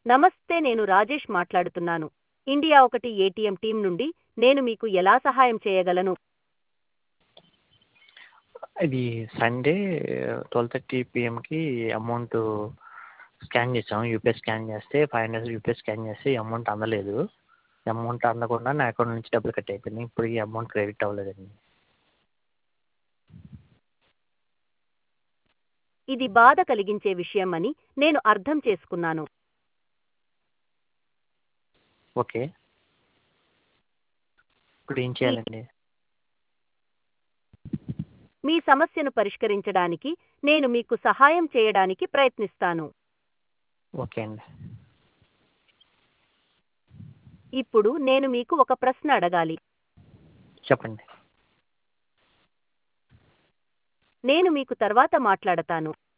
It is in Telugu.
నమస్తే నేను రాజేష్ మాట్లాడుతున్నాను ఇండియా ఒకటి ఏటీఎం టీం నుండి నేను మీకు ఎలా సహాయం చేయగలను ఇది సండే ట్వెల్వ్ థర్టీ పిఎంకి అమౌంట్ స్కాన్ చేసాం యూపీఐ స్కాన్ చేస్తే ఫైవ్ హండ్రెడ్ యూపీఐ స్కాన్ చేస్తే ఈ అమౌంట్ అందలేదు ఈ అమౌంట్ అందకుండా నా అకౌంట్ నుంచి డబ్బులు కట్ అయిపోయినాయి ఇప్పుడు ఈ అమౌంట్ క్రెడిట్ అవ్వలేదండి ఇది బాధ కలిగించే విషయం అని నేను అర్థం చేసుకున్నాను ఓకే ఇప్పుడు ఏం చేయాలండి మీ సమస్యను పరిష్కరించడానికి నేను మీకు సహాయం చేయడానికి ప్రయత్నిస్తాను ఓకే అండి ఇప్పుడు నేను మీకు ఒక ప్రశ్న అడగాలి చెప్పండి నేను మీకు తర్వాత మాట్లాడతాను